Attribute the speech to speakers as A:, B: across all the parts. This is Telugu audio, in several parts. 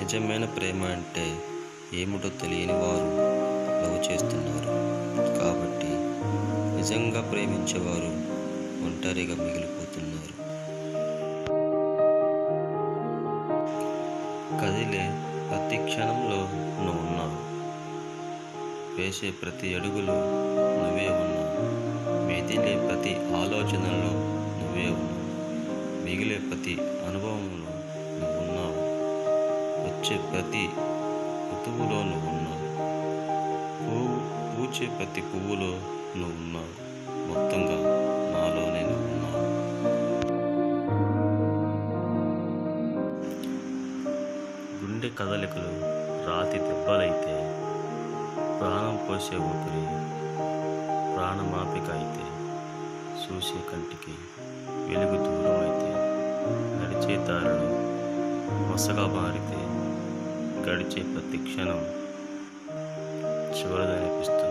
A: నిజమైన ప్రేమ అంటే ఏమిటో తెలియని వారు లవ్ చేస్తున్నారు కాబట్టి నిజంగా ప్రేమించేవారు ఒంటరిగా మిగిలిపోతున్నారు కదిలే ప్రతి క్షణంలో నువ్వు ఉన్నావు వేసే ప్రతి అడుగులో నువ్వే ఉన్నావు మెదిలే ప్రతి ఆలోచనలో నువ్వే ఉన్నావు మిగిలే ప్రతి అనుభవంలో నువ్వు ఉన్నావు వచ్చే ప్రతి ఋతువులో నువ్వు ఉన్నావు పువ్వు పూచే ప్రతి పువ్వులో నువ్వు ఉన్నావు మొత్తంగా నాలోనే నువ్వు ఉన్నావు గుండె కదలికలు రాతి దెబ్బలైతే ప్రాణం పోసే ఊపిరి ప్రాణమాపిక అయితే చూసే కంటికి వెలుగు దూరం అయితే నడిచే దారులు మసగా మారితే గడిచే ప్రతి క్షణం చివరిదనిపిస్తుంది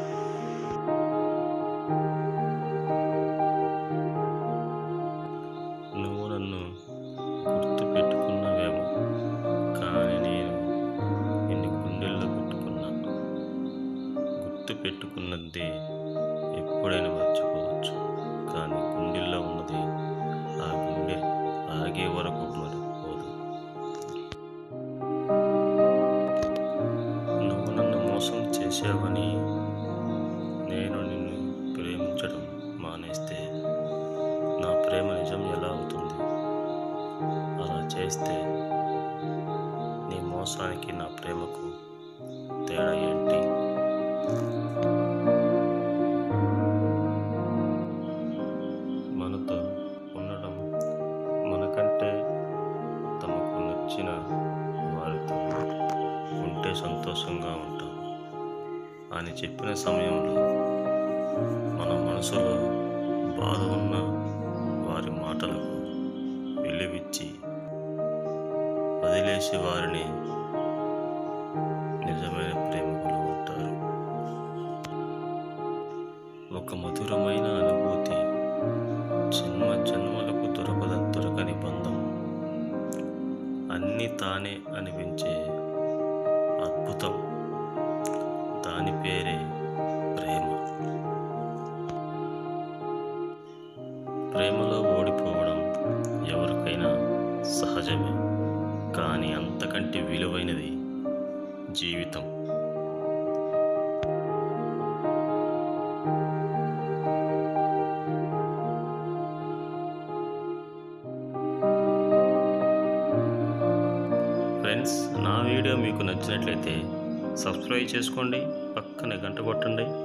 A: నువ్వు నన్ను గుర్తు పెట్టుకున్నావేమో కానీ నేను నిన్ను గుండెల్లో పెట్టుకున్నా గుర్తు పెట్టుకున్నది ఎప్పుడైనా మర్చిపోవచ్చు కానీ గుండెల్లో ఉన్నది ఆ గుండె ఆగే వరకు మరిపోదు నువ్వు నన్ను మోసం చేసావని నేను నిన్ను ప్రేమించడం మానేస్తే నా ప్రేమ నిజం ఎలా అవుతుంది అలా చేస్తే నీ మోసానికి నా ప్రేమకు తేడా ఏంటి మనతో ఉండడం మనకంటే తమకు నచ్చిన వారితో ఉంటే సంతోషంగా ఉంటాం అని చెప్పిన సమయంలో మన మనసులో బాధ ఉన్న వారి మాటలకు విలువిచ్చి వదిలేసి వారిని నిజమైన ప్రేమికులు ఉంటారు ఒక మధురమైన అనుభూతి జన్మ జన్మలకు దొరకద దొరకని బంధం అన్నీ తానే అనిపించే అద్భుతం దాని పేరే ప్రేమ ప్రేమలో ఓడిపోవడం ఎవరికైనా సహజమే కానీ అంతకంటే విలువైనది జీవితం ఫ్రెండ్స్ నా వీడియో మీకు నచ్చినట్లయితే సబ్స్క్రైబ్ చేసుకోండి పక్కన గంట కొట్టండి